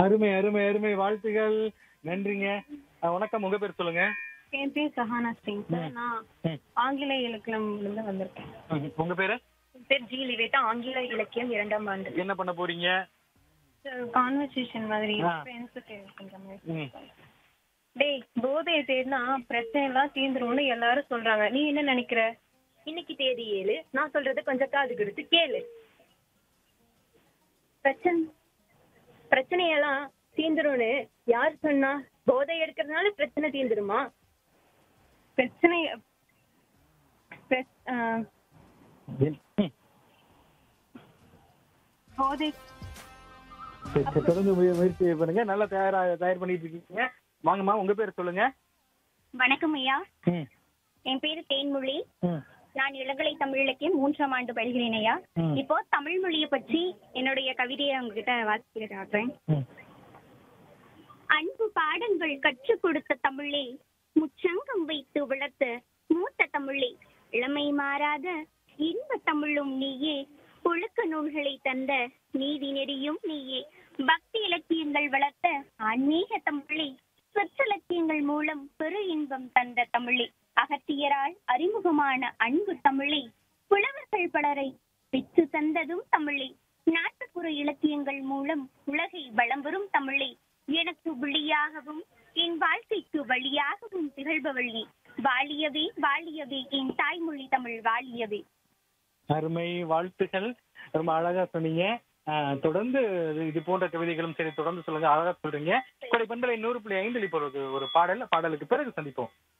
அருமை அருமை அருமை வாழ்த்துகள் நன்றிங்க அஹ், வணக்கம் உங்க பேர் சொல்லுங்க என் பேர் சஹானா சிங் சார் ம். நான் ம். ஆங்கில இலக்கியம்ல இருந்து வந்திருக்கேன் ம், உங்க பேரு என் பேர் ஜி லிவேட்டா ஆங்கில இலக்கியம் இரண்டாம் ஆண்டு என்ன பண்ண போறீங்க கான்வர்சேஷன் மாதிரி ஆ. ஃப்ரெண்ட்ஸுக்கு இருக்கின்ற மாதிரி ம். டேய் போதையை தேடினா பிரச்சனை எல்லாம் தீந்துரும்னு எல்லாரும் சொல்றாங்க நீ என்ன நினைக்கிற இன்னைக்கு தேதி ஏழு நான் சொல்றத கொஞ்சம் காது கொடுத்து கேளு பிரச்சனை பிரச்சனையெல்லாம் தீந்துரும்னு யார் சொன்னா போதை எடுக்கிறதுனால பிரச்சனை தீந்துருமா பிரச்சனை பிரச்- ஆ, ம். போதை சரி, சரி, தொடர்ந்து முய- முயற்சி பண்ணுங்க நல்லா தயாரா தயார் பண்ணிட்டு இருக்கீங்க வாங்கம்மா உங்க பேர் சொல்லுங்க வணக்கம் ஐயா ம், என் பேரு தேன்மொழி ம், நான் இளங்கலை தமிழ் இலக்கியம் மூன்றாம் ஆண்டு பயில்கிறேன் ஐயா ம். இப்போ தமிழ் மொழியை பற்றி என்னுடைய கவிதையை உங்ககிட்ட வாசிக்கிறேன் ம். அன்பு பாடங்கள் கற்றுக் கொடுத்த தமிழே முச்சங்கம் வைத்து வளர்த்த மூத்த தமிழே இளமை மாறாத இன்ப தமிழும் நீயே ஒழுக்க நூல்களை தந்த நீதி நெறியும் நீயே பக்தி இலக்கியங்கள் வளர்த்த ஆன்மீக தமிழே சொற்றலக்கியங்கள் மூலம் பெரு இன்பம் தந்த தமிழே அகத்தியரால் அறிமுகமான அன்பு தமிழே புலவர்கள் பலரை பெற்று தந்ததும் தமிழே நாட்டுப்புற இலக்கியங்கள் மூலம் உலகை வளம் வரும் தமிழே எனக்கு விழியாகவும் என் வாழ்க்கைக்கு வழியாகவும் திகழ்பவள் நீ வாழியவே வாழியவே என் தாய்மொழி தமிழ் வாழியவே அருமை வாழ்த்துகள் ரொம்ப அழகா சொன்னீங்க அஹ், தொடர்ந்து இது போன்ற கவிதைகளும் சரி தொடர்ந்து சொல்லுங்க அழகா சொல்றீங்க கொடை பண்பலை நூறு புள்ளி ஐந்தில் இப்போ ஒரு ஒரு பாடல் பாடலுக்கு பிறகு சந்திப்போம்